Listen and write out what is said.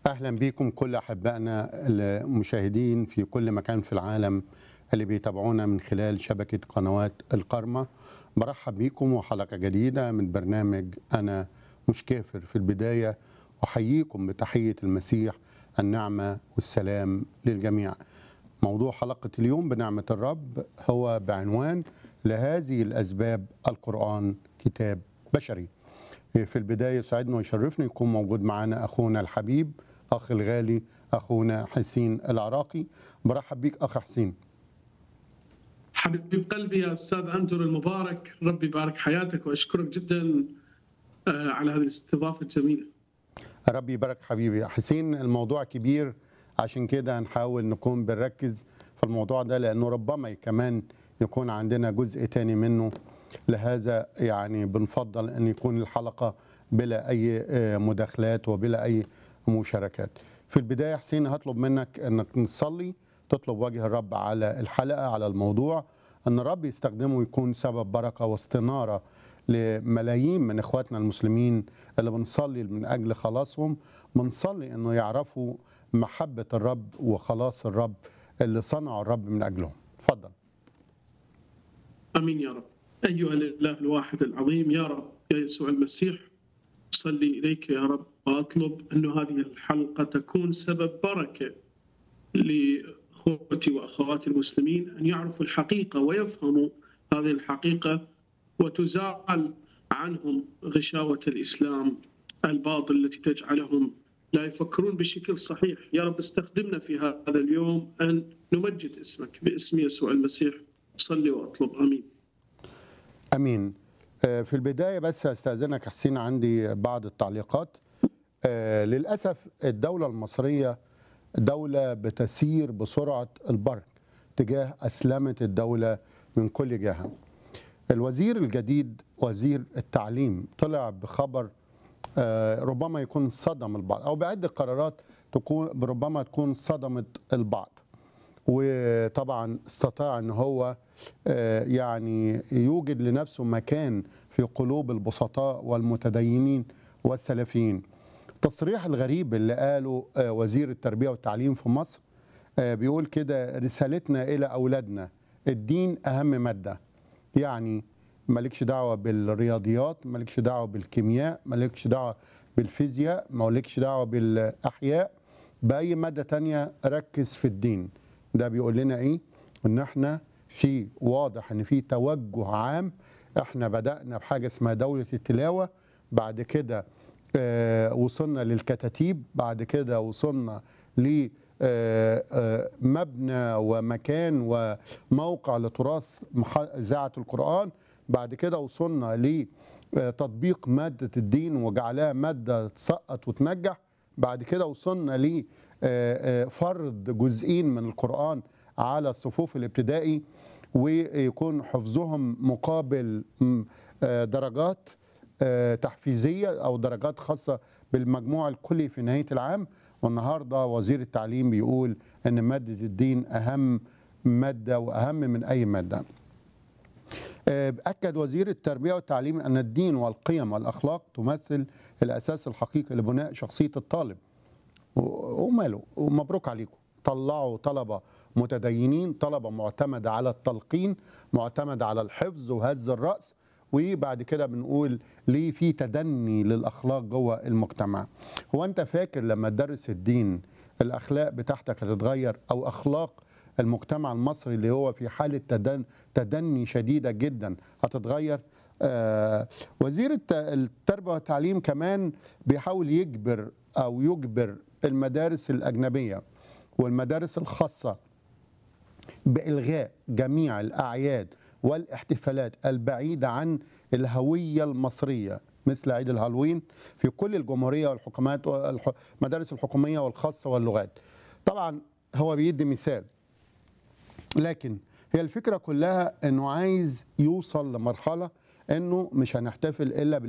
اهلا بكم كل احبائنا المشاهدين في كل مكان في العالم اللي بيتابعونا من خلال شبكه قنوات القرمه برحب بكم وحلقه جديده من برنامج انا مش كافر في البدايه احييكم بتحيه المسيح النعمه والسلام للجميع موضوع حلقه اليوم بنعمه الرب هو بعنوان لهذه الاسباب القران كتاب بشري في البداية يسعدنا ويشرفنا يكون موجود معنا أخونا الحبيب أخ الغالي أخونا حسين العراقي برحب بيك أخ حسين حبيب قلبي يا استاذ اندر المبارك ربي يبارك حياتك واشكرك جدا آه، على هذه الاستضافه الجميله ربي يبارك حبيبي حسين الموضوع كبير عشان كده هنحاول نكون بنركز في الموضوع ده لأنه ربما كمان يكون عندنا جزء تاني منه لهذا يعني بنفضل أن يكون الحلقة بلا أي آه، مداخلات وبلا أي مشاركات في البداية حسين هطلب منك أنك نصلي تطلب وجه الرب على الحلقة على الموضوع أن الرب يستخدمه يكون سبب بركة واستنارة لملايين من إخواتنا المسلمين اللي بنصلي من أجل خلاصهم بنصلي أنه يعرفوا محبة الرب وخلاص الرب اللي صنعه الرب من أجلهم اتفضل امين يا رب ايها الاله الواحد العظيم يا رب يا يسوع المسيح اصلي اليك يا رب واطلب انه هذه الحلقه تكون سبب بركه لاخوتي واخواتي المسلمين ان يعرفوا الحقيقه ويفهموا هذه الحقيقه وتزال عنهم غشاوه الاسلام الباطل التي تجعلهم لا يفكرون بشكل صحيح يا رب استخدمنا في هذا اليوم ان نمجد اسمك باسم يسوع المسيح صلي واطلب امين امين آه، في البدايه بس استاذنك حسين عندي بعض التعليقات آه، للاسف الدوله المصريه دوله بتسير بسرعه البرق تجاه اسلمه الدوله من كل جهه الوزير الجديد وزير التعليم طلع بخبر آه، ربما يكون صدم البعض او بعده قرارات تكون ربما تكون صدمت البعض وطبعا استطاع ان هو آه، يعني يوجد لنفسه مكان في قلوب البسطاء والمتدينين والسلفيين التصريح الغريب اللي قاله آه، وزير التربيه والتعليم في مصر آه، بيقول كده رسالتنا الى اولادنا الدين اهم ماده يعني مالكش دعوه بالرياضيات مالكش دعوه بالكيمياء مالكش دعوه بالفيزياء مالكش دعوه بالاحياء باي ماده تانية ركز في الدين ده بيقول لنا ايه ان احنا في واضح ان في توجه عام احنا بدانا بحاجه اسمها دوله التلاوه بعد كده آه، وصلنا للكتاتيب بعد كده وصلنا ل آه، آه، مبنى ومكان وموقع لتراث مح- اذاعه القران بعد كده وصلنا لتطبيق ماده الدين وجعلها ماده تسقط وتنجح بعد كده وصلنا لفرض جزئين من القرآن على الصفوف الابتدائي ويكون حفظهم مقابل م- آه، درجات آه، تحفيزية أو درجات خاصة بالمجموع الكلي في نهاية العام والنهاردة وزير التعليم بيقول أن مادة الدين أهم مادة وأهم من أي مادة آه، أكد وزير التربية والتعليم أن الدين والقيم والأخلاق تمثل الأساس الحقيقي لبناء شخصية الطالب و- وماله ومبروك عليكم طلعوا طلبة متدينين طلبة معتمدة على التلقين معتمدة على الحفظ وهز الرأس وبعد كده بنقول ليه في تدني للأخلاق جوه المجتمع هو أنت فاكر لما تدرس الدين الأخلاق بتاعتك هتتغير أو أخلاق المجتمع المصري اللي هو في حالة تدن تدني شديدة جدا هتتغير آه وزير الت- التربية والتعليم كمان بيحاول يجبر أو يجبر المدارس الأجنبية والمدارس الخاصة بإلغاء جميع الأعياد والاحتفالات البعيدة عن الهوية المصرية مثل عيد الهالوين في كل الجمهورية والحكومات والمدارس الحكومية والخاصة واللغات طبعا هو بيدي مثال لكن هي الفكرة كلها انه عايز يوصل لمرحلة انه مش هنحتفل الا